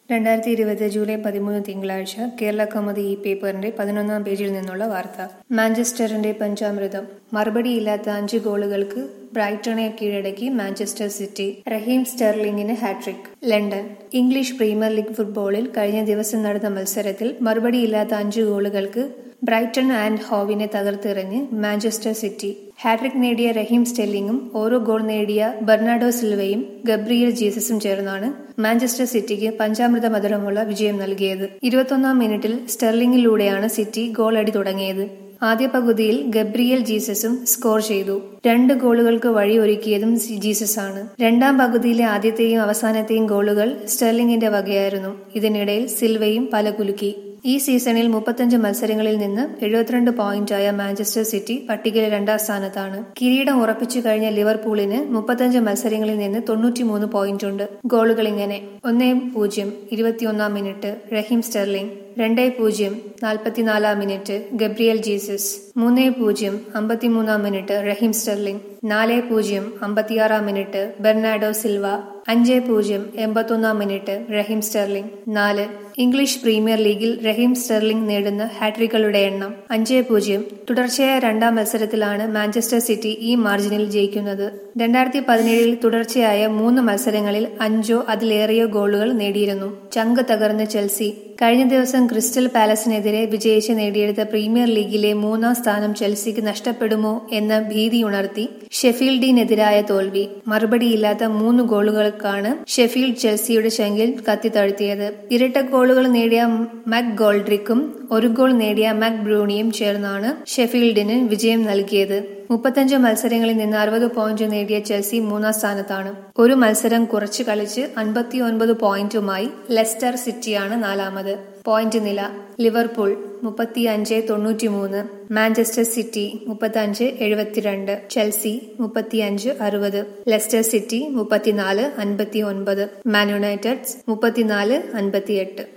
രണ്ടായിരത്തി ഇരുപത് ജൂലൈ പതിമൂന്ന് തിങ്കളാഴ്ച കേരള കൗമുദി ഈ പേപ്പറിന്റെ പതിനൊന്നാം പേജിൽ നിന്നുള്ള വാർത്ത മാഞ്ചസ്റ്ററിന്റെ പഞ്ചാമൃതം മറുപടിയില്ലാത്ത അഞ്ച് ഗോളുകൾക്ക് ബ്രൈറ്റണെ കീഴടക്കി മാഞ്ചസ്റ്റർ സിറ്റി റഹീം സ്റ്റെർലിംഗിന് hattrick London English Premier League ഫുട്ബോളിൽ കഴിഞ്ഞ ദിവസം നടന്ന മത്സരത്തിൽ മറുപടിയില്ലാത്ത അഞ്ച് ഗോളുകൾക്ക് ബ്രൈറ്റൺ ആൻഡ് ഹോവിനെ തകർത്തെറിഞ്ഞ് മാഞ്ചസ്റ്റർ സിറ്റി ഹാട്രിക് നേടിയ റഹീം സ്റ്റെല്ലിംഗും ഓരോ ഗോൾ നേടിയ ബെർണാഡോ സിൽവയും ഗബ്രിയൽ ജീസസും ചേർന്നാണ് മാഞ്ചസ്റ്റർ സിറ്റിക്ക് പഞ്ചാമൃത മധുരമുള്ള വിജയം നൽകിയത് ഇരുപത്തൊന്നാം മിനിറ്റിൽ സ്റ്റെർലിംഗിലൂടെയാണ് സിറ്റി ഗോൾ അടി തുടങ്ങിയത് ആദ്യ പകുതിയിൽ ഗബ്രിയൽ ജീസസും സ്കോർ ചെയ്തു രണ്ട് ഗോളുകൾക്ക് വഴിയൊരുക്കിയതും ജീസസ് ആണ് രണ്ടാം പകുതിയിലെ ആദ്യത്തെയും അവസാനത്തെയും ഗോളുകൾ സ്റ്റെർലിംഗിന്റെ വകയായിരുന്നു ഇതിനിടയിൽ സിൽവയും പല കുലുക്കി ഈ സീസണിൽ മുപ്പത്തഞ്ച് മത്സരങ്ങളിൽ നിന്ന് എഴുപത്തിരണ്ട് പോയിന്റായ മാഞ്ചസ്റ്റർ സിറ്റി പട്ടികയിൽ രണ്ടാം സ്ഥാനത്താണ് കിരീടം ഉറപ്പിച്ചു കഴിഞ്ഞ ലിവർപൂളിന് മുപ്പത്തഞ്ച് മത്സരങ്ങളിൽ നിന്ന് തൊണ്ണൂറ്റിമൂന്ന് പോയിന്റുണ്ട് ഗോളുകൾ ഇങ്ങനെ ഒന്നേ പൂജ്യം ഇരുപത്തിയൊന്നാം മിനിറ്റ് റഹീം സ്റ്റെർലിംഗ് രണ്ടേ പൂജ്യം നാൽപ്പത്തിനാലാം മിനിറ്റ് ഗബ്രിയൽ ജീസസ് മൂന്നേ പൂജ്യം അമ്പത്തിമൂന്നാം മിനിറ്റ് റഹീം സ്റ്റെർലിംഗ് നാല് പൂജ്യം അമ്പത്തിയാറാം മിനിറ്റ് ബെർണാഡോ സിൽവ അഞ്ച് പൂജ്യം എൺപത്തൊന്നാം മിനിറ്റ് റഹീം സ്റ്റെർലിംഗ് നാല് ഇംഗ്ലീഷ് പ്രീമിയർ ലീഗിൽ റഹീം സ്റ്റെർലിംഗ് നേടുന്ന ഹാട്രിക്കുകളുടെ എണ്ണം അഞ്ച് പൂജ്യം തുടർച്ചയായ രണ്ടാം മത്സരത്തിലാണ് മാഞ്ചസ്റ്റർ സിറ്റി ഈ മാർജിനിൽ ജയിക്കുന്നത് രണ്ടായിരത്തി പതിനേഴിൽ തുടർച്ചയായ മൂന്ന് മത്സരങ്ങളിൽ അഞ്ചോ അതിലേറെയോ ഗോളുകൾ നേടിയിരുന്നു ചങ്ക് തകർന്ന് ചെൽസി കഴിഞ്ഞ ദിവസം ക്രിസ്റ്റൽ പാലസിനെതിരെ വിജയിച്ച് നേടിയെടുത്ത പ്രീമിയർ ലീഗിലെ മൂന്നാം സ്ഥാനം ചെൽസിക്ക് നഷ്ടപ്പെടുമോ എന്ന ഭീതിയുണർത്തി ഷെഫീൽഡിനെതിരായ തോൽവി മറുപടിയില്ലാത്ത മൂന്ന് ഗോളുകൾക്കാണ് ഷെഫീൽഡ് ചെൽസിയുടെ ശങ്കിൽ കത്തിത്തഴുത്തിയത് ഇരട്ട ഗോളുകൾ നേടിയ മാക് ഗോൾഡ്രിക്കും ഒരു ഗോൾ നേടിയ മാക് ബ്രൂണിയും ചേർന്നാണ് ഷെഫീൽഡിന് വിജയം നൽകിയത് മുപ്പത്തഞ്ച് മത്സരങ്ങളിൽ നിന്ന് അറുപത് പോയിന്റ് നേടിയ ചെൽസി മൂന്നാം സ്ഥാനത്താണ് ഒരു മത്സരം കുറച്ച് കളിച്ച് അൻപത്തിയൊൻപത് പോയിന്റുമായി ലെസ്റ്റർ സിറ്റിയാണ് നാലാമത് പോയിന്റ് നില ലിവർപൂൾ മുപ്പത്തിയഞ്ച് തൊണ്ണൂറ്റിമൂന്ന് മാഞ്ചസ്റ്റർ സിറ്റി മുപ്പത്തഞ്ച് എഴുപത്തിരണ്ട് ചെൽസി മുപ്പത്തിയഞ്ച് അറുപത് ലെസ്റ്റർ സിറ്റി മുപ്പത്തിനാല് അൻപത്തി ഒൻപത് മാൻ യുണൈറ്റഡ് മുപ്പത്തിനാല് അൻപത്തിയെട്ട്